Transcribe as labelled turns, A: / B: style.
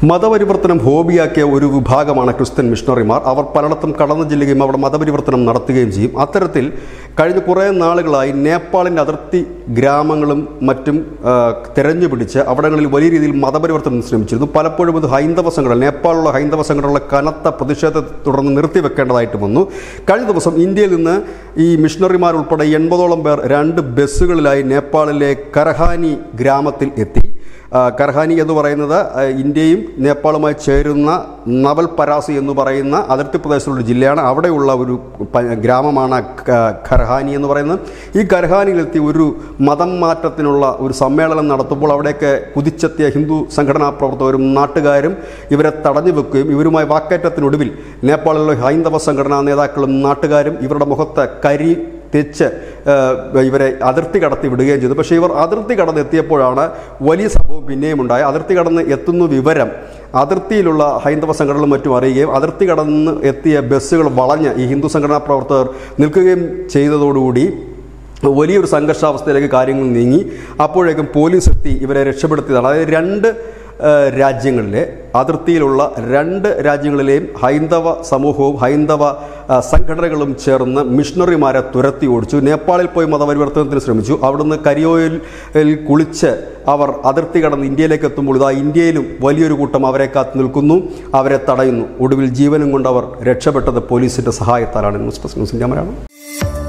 A: മതപരിവർത്തനം ഹോബിയാക്കിയ ഒരു വിഭാഗമാണ് ക്രിസ്ത്യൻ മിഷണറിമാർ അവർ പലയിടത്തും കടന്നു ചെല്ലുകയും അവിടെ മതപരിവർത്തനം നടത്തുകയും ചെയ്യും അത്തരത്തിൽ കഴിഞ്ഞ കുറേ നാളുകളായി നേപ്പാളിൻ്റെ അതിർത്തി ഗ്രാമങ്ങളും മറ്റും ആ, തെരഞ്ഞുപിടിച്ച് അവിടങ്ങളിൽ വലിയ രീതിയിൽ മതപരിവർത്തനം ശ്രമിച്ചിരുന്നു പലപ്പോഴും ഇത് ഹൈന്ദവ സംഘടന നേപ്പാളിലുള്ള ഹൈന്ദവ സംഘടനകളുടെ കനത്ത പ്രതിഷേധത്തെ തുടർന്ന് നിർത്തിവെക്കേണ്ടതായിട്ട് വന്നു കഴിഞ്ഞ ദിവസം ഇന്ത്യയിൽ നിന്ന് ഈ മിഷണറിമാർ ഉൾപ്പെടെ എൺപതോളം പേർ രണ്ട് ബസ്സുകളിലായി നേപ്പാളിലെ കരഹാനി ഗ്രാമത്തിൽ എത്തി ആ, കർഹാനി എന്ന് പറയുന്നത് ആ, ഇന്ത്യയും നേപ്പാളുമായി ചേരുന്ന നവൽ പരാസി എന്ന് പറയുന്ന അതിർത്തി പ്രദേശത്തുള്ള ഒരു ജില്ലയാണ് അവിടെയുള്ള ഒരു പ- ഗ്രാമമാണ് ക- കർഹാനി എന്ന് പറയുന്നത് ഈ കർഹാനിയിലെത്തി ഒരു മതം മാറ്റത്തിനുള്ള ഒരു സമ്മേളനം നടത്തുമ്പോൾ അവിടേക്ക് കുതിച്ചെത്തിയ ഹിന്ദു സംഘടനാ പ്രവർത്തകരും നാട്ടുകാരും ഇവരെ തടഞ്ഞു വെക്കുകയും ഇവരുമായി വാക്കേറ്റത്തിനൊടുവിൽ നേപ്പാളിലുള്ള ഹൈന്ദവ സംഘടനാ നേതാക്കളും നാട്ടുകാരും ഇവരുടെ മുഖത്ത് കരി തെച്ച് ഏഹ്, ഇവരെ അതിർത്തി കടത്തി വിടുകയും ചെയ്തു പക്ഷേ ഇവർ അതിർത്തി കടന്ന് എത്തിയപ്പോഴാണ് വലിയ സംഭവം പിന്നെയും ഉണ്ടായി അതിർത്തി കടന്ന് എത്തുന്ന വിവരം അതിർത്തിയിലുള്ള ഹൈന്ദവ സംഘടനകളും മറ്റും അറിയുകയും അതിർത്തി കടന്ന് എത്തിയ ബസ്സുകൾ വളഞ്ഞ് ഈ ഹിന്ദു സംഘടനാ പ്രവർത്തകർ നിൽക്കുകയും ചെയ്തതോടുകൂടി വലിയൊരു സംഘർഷാവസ്ഥയിലേക്ക് കാര്യങ്ങൾ നീങ്ങി അപ്പോഴേക്കും പോലീസ് എത്തി ഇവരെ രക്ഷപ്പെടുത്തിയതാണ് അതായത് രണ്ട് ഏഹ്, രാജ്യങ്ങളിലെ അതിർത്തിയിലുള്ള രണ്ട് രാജ്യങ്ങളിലെയും ഹൈന്ദവ സമൂഹവും ഹൈന്ദവ ആ, സംഘടനകളും ചേർന്ന് മിഷണറിമാരെ തുരത്തി ഓടിച്ചു നേപ്പാളിൽ പോയി മതപരിവർത്തനത്തിന് ശ്രമിച്ചു അവിടുന്ന് കരിയോയിൽ കുളിച്ച് അവർ അതിർത്തി കടന്ന് ഇന്ത്യയിലേക്ക് എത്തുമ്പോൾ ഇതാ ഇന്ത്യയിലും വലിയൊരു കൂട്ടം അവരെ കാത്തു നിൽക്കുന്നു അവരെ തടയുന്നു ഒടുവിൽ ജീവനും കൊണ്ട് അവർ രക്ഷപ്പെട്ടത് പോലീസിന്റെ സഹായത്താലാണ് news desk news India Malayalam